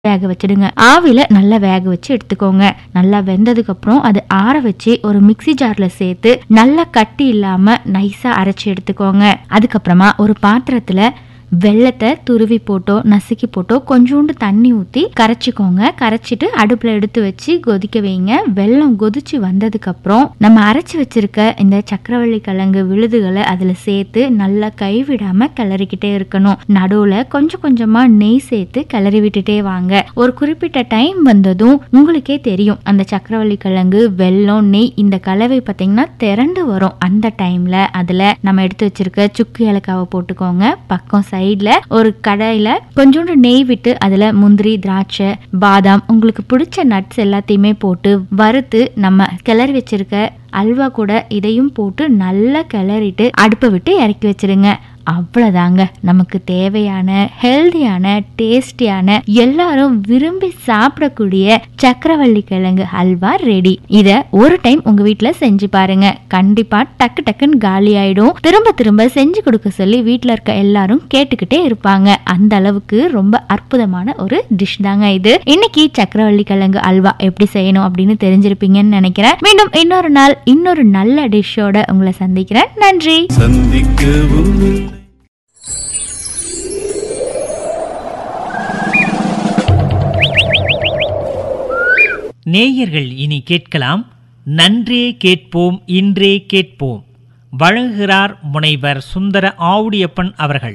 வேக வச்சிடுங்க ஆவில நல்லா வேக வச்சு எடுத்துக்கோங்க நல்லா வெந்ததுக்கு அப்புறம் அது ஆற வச்சு ஒரு மிக்ஸி ஜார்ல சேர்த்து நல்லா கட்டி இல்லாம நைஸா அரைச்சு எடுத்துக்கோங்க அதுக்கப்புறமா ஒரு பாத்திரத்துல வெள்ளத்தை துருவி போட்டோ நசுக்கி போட்டோ கொஞ்சோண்டு தண்ணி ஊற்றி கரைச்சிக்கோங்க கரைச்சிட்டு அடுப்பில் எடுத்து வச்சு கொதிக்க வைங்க வெள்ளம் கொதிச்சு வந்ததுக்கு அப்புறம் நம்ம அரைச்சி வச்சிருக்க இந்த சக்கரவள்ளி கிழங்கு விழுதுகளை அதில் சேர்த்து நல்லா கைவிடாம கிளறிக்கிட்டே இருக்கணும் நடுவில் கொஞ்சம் கொஞ்சமா நெய் சேர்த்து கிளறி விட்டுட்டே வாங்க ஒரு குறிப்பிட்ட டைம் வந்ததும் உங்களுக்கே தெரியும் அந்த சக்கரவள்ளி கிழங்கு வெல்லம் நெய் இந்த கலவை பார்த்தீங்கன்னா திரண்டு வரும் அந்த டைம்ல அதுல நம்ம எடுத்து வச்சிருக்க சுக்கு ஏலக்காவை போட்டுக்கோங்க பக்கம் சைட்ல ஒரு கடாயில கொஞ்சோண்டு நெய் விட்டு அதுல முந்திரி திராட்சை பாதாம் உங்களுக்கு பிடிச்ச நட்ஸ் எல்லாத்தையுமே போட்டு வறுத்து நம்ம கிளறி வச்சிருக்க அல்வா கூட இதையும் போட்டு நல்லா கிளறிட்டு அடுப்பை விட்டு இறக்கி வச்சிருங்க அவ்வளோதாங்க நமக்கு தேவையான ஹெல்தியான டேஸ்டியான எல்லாரும் விரும்பி சாப்பிடக்கூடிய சக்கரவள்ளி கிழங்கு அல்வா ரெடி இத ஒரு டைம் உங்க வீட்ல செஞ்சு பாருங்க கண்டிப்பா டக்கு டக்குன்னு காலி ஆயிடும் திரும்ப திரும்ப செஞ்சு கொடுக்க சொல்லி வீட்ல இருக்க எல்லாரும் கேட்டுக்கிட்டே இருப்பாங்க அந்த அளவுக்கு ரொம்ப அற்புதமான ஒரு டிஷ் தாங்க இது இன்னைக்கு சக்கரவள்ளி கிழங்கு அல்வா எப்படி செய்யணும் அப்படின்னு தெரிஞ்சிருப்பீங்கன்னு நினைக்கிறேன் மீண்டும் இன்னொரு நாள் இன்னொரு நல்ல டிஷ்ஷோட உங்களை சந்திக்கிறேன் நன்றி சந்திக்கவும் இல்லை. நேயர்கள் இனி கேட்கலாம் நன்றே கேட்போம் இன்றே கேட்போம் வழங்குகிறார் முனைவர் சுந்தர ஆவுடியப்பன் அவர்கள்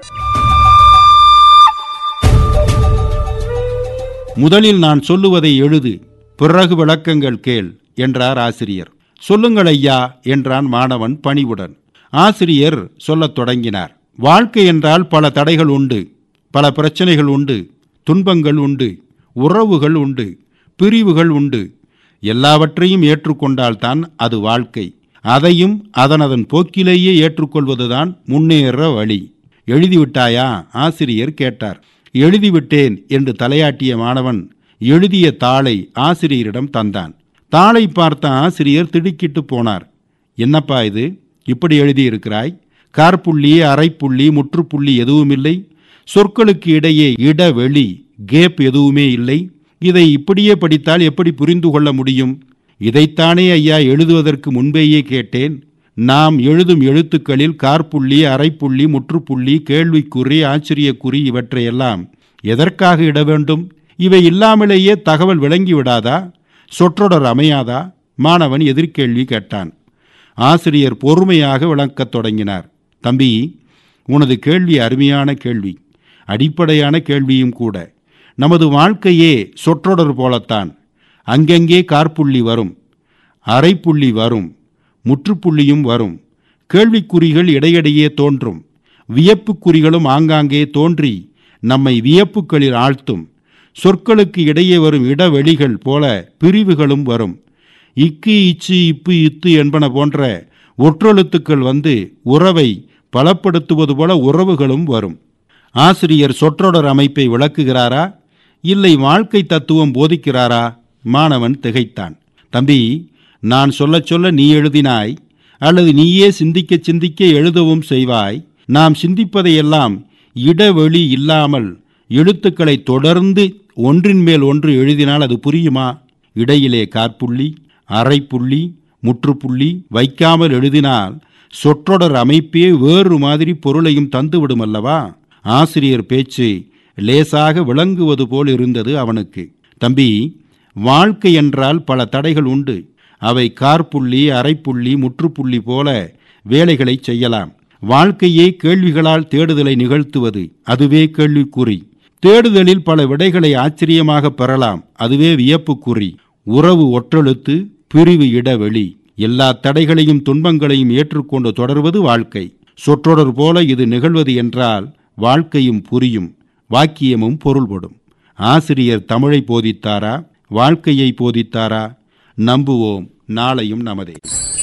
முதலில் நான் சொல்லுவதை எழுது பிறகு விளக்கங்கள் கேள் என்றார் ஆசிரியர் சொல்லுங்கள் ஐயா என்றான் மாணவன் பணிவுடன் ஆசிரியர் சொல்லத் தொடங்கினார் வாழ்க்கை என்றால் பல தடைகள் உண்டு பல பிரச்சனைகள் உண்டு துன்பங்கள் உண்டு உறவுகள் உண்டு பிரிவுகள் உண்டு எல்லாவற்றையும் ஏற்றுக்கொண்டால்தான் அது வாழ்க்கை அதையும் அதனதன் போக்கிலேயே ஏற்றுக்கொள்வதுதான் முன்னேற வழி எழுதிவிட்டாயா ஆசிரியர் கேட்டார் எழுதிவிட்டேன் என்று தலையாட்டிய மாணவன் எழுதிய தாளை ஆசிரியரிடம் தந்தான் தாளை பார்த்த ஆசிரியர் திடுக்கிட்டு போனார் என்னப்பா இது இப்படி எழுதியிருக்கிறாய் கார்புள்ளி அரைப்புள்ளி முற்றுப்புள்ளி எதுவுமில்லை சொற்களுக்கு இடையே இடைவெளி கேப் எதுவுமே இல்லை இதை இப்படியே படித்தால் எப்படி புரிந்து கொள்ள முடியும் இதைத்தானே ஐயா எழுதுவதற்கு முன்பேயே கேட்டேன் நாம் எழுதும் எழுத்துக்களில் கார்புள்ளி அரைப்புள்ளி முற்றுப்புள்ளி கேள்விக்குறி ஆச்சரியக்குறி இவற்றையெல்லாம் எதற்காக இட வேண்டும் இவை இல்லாமலேயே தகவல் விளங்கிவிடாதா சொற்றொடர் அமையாதா மாணவன் எதிர்கேள்வி கேட்டான் ஆசிரியர் பொறுமையாக விளக்கத் தொடங்கினார் தம்பி உனது கேள்வி அருமையான கேள்வி அடிப்படையான கேள்வியும் கூட நமது வாழ்க்கையே சொற்றொடர் போலத்தான் அங்கங்கே கார்புள்ளி வரும் அரைப்புள்ளி வரும் முற்றுப்புள்ளியும் வரும் கேள்விக்குறிகள் இடையிடையே தோன்றும் வியப்புக்குறிகளும் ஆங்காங்கே தோன்றி நம்மை வியப்புகளில் ஆழ்த்தும் சொற்களுக்கு இடையே வரும் இடைவெளிகள் போல பிரிவுகளும் வரும் இக்கு இச்சு இப்பு இத்து என்பன போன்ற ஒற்றெழுத்துக்கள் வந்து உறவை பலப்படுத்துவது போல உறவுகளும் வரும் ஆசிரியர் சொற்றொடர் அமைப்பை விளக்குகிறாரா இல்லை வாழ்க்கை தத்துவம் போதிக்கிறாரா மாணவன் திகைத்தான் தம்பி நான் சொல்லச் சொல்ல நீ எழுதினாய் அல்லது நீயே சிந்திக்க சிந்திக்க எழுதவும் செய்வாய் நாம் சிந்திப்பதையெல்லாம் இடைவெளி இல்லாமல் எழுத்துக்களை தொடர்ந்து ஒன்றின் மேல் ஒன்று எழுதினால் அது புரியுமா இடையிலே காற்புள்ளி அரைப்புள்ளி முற்றுப்புள்ளி வைக்காமல் எழுதினால் சொற்றொடர் அமைப்பே வேறு மாதிரி பொருளையும் தந்துவிடும் அல்லவா ஆசிரியர் பேச்சு லேசாக விளங்குவது போல் இருந்தது அவனுக்கு தம்பி வாழ்க்கை என்றால் பல தடைகள் உண்டு அவை கார்புள்ளி அரைப்புள்ளி முற்றுப்புள்ளி போல வேலைகளை செய்யலாம் வாழ்க்கையே கேள்விகளால் தேடுதலை நிகழ்த்துவது அதுவே கேள்விக்குறி தேடுதலில் பல விடைகளை ஆச்சரியமாக பெறலாம் அதுவே வியப்புக்குறி உறவு ஒற்றெழுத்து பிரிவு இடைவெளி எல்லா தடைகளையும் துன்பங்களையும் ஏற்றுக்கொண்டு தொடர்வது வாழ்க்கை சொற்றொடர் போல இது நிகழ்வது என்றால் வாழ்க்கையும் புரியும் வாக்கியமும் பொருள்படும் ஆசிரியர் தமிழை போதித்தாரா வாழ்க்கையை போதித்தாரா நம்புவோம் நாளையும் நமதே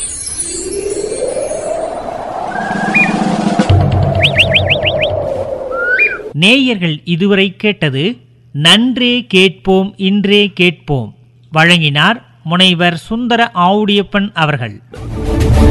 நேயர்கள் இதுவரை கேட்டது நன்றே கேட்போம் இன்றே கேட்போம் வழங்கினார் முனைவர் சுந்தர ஆவுடியப்பன் அவர்கள்